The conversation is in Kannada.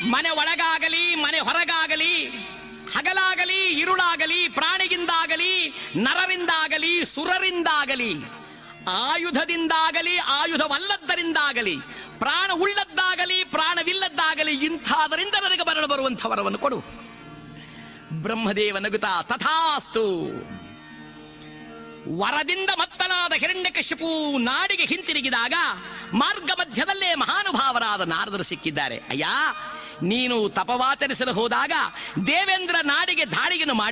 ಮನೆ ಒಳಗಾಗಲಿ ಮನೆ ಹೊರಗಾಗಲಿ ಹಗಲಾಗಲಿ ಇರುಳಾಗಲಿ ಪ್ರಾಣಿಗಿಂದಾಗಲಿ ನರರಿಂದಾಗಲಿ ಸುರರಿಂದಾಗಲಿ ಆಯುಧದಿಂದಾಗಲಿ ಆಯುಧವಲ್ಲದ್ದರಿಂದಾಗಲಿ ಪ್ರಾಣ ಉಳ್ಳದ್ದಾಗಲಿ ಪ್ರಾಣವಿಲ್ಲದ್ದಾಗಲಿ ಇಂಥದರಿಂದ ನನಗೆ ಮರಣ ಬರುವಂಥ ವರವನ್ನು ಕೊಡು ಬ್ರಹ್ಮದೇವ ನಗುತ್ತಾ ತಥಾಸ್ತು ವರದಿಂದ ಮತ್ತನಾದ ಹಿರಣ್ಯಕಶಿಪು ನಾಡಿಗೆ ಹಿಂತಿರುಗಿದಾಗ ಮಾರ್ಗ ಮಧ್ಯದಲ್ಲೇ ಮಹಾನುಭಾವರಾದ ನಾರದರು ಸಿಕ್ಕಿದ್ದಾರೆ ಅಯ್ಯ ನೀನು ತಪವಾಚರಿಸಲು ಹೋದಾಗ ದೇವೇಂದ್ರ ನಾಡಿಗೆ ದಾಳಿಯನ್ನು ಮಾಡಿ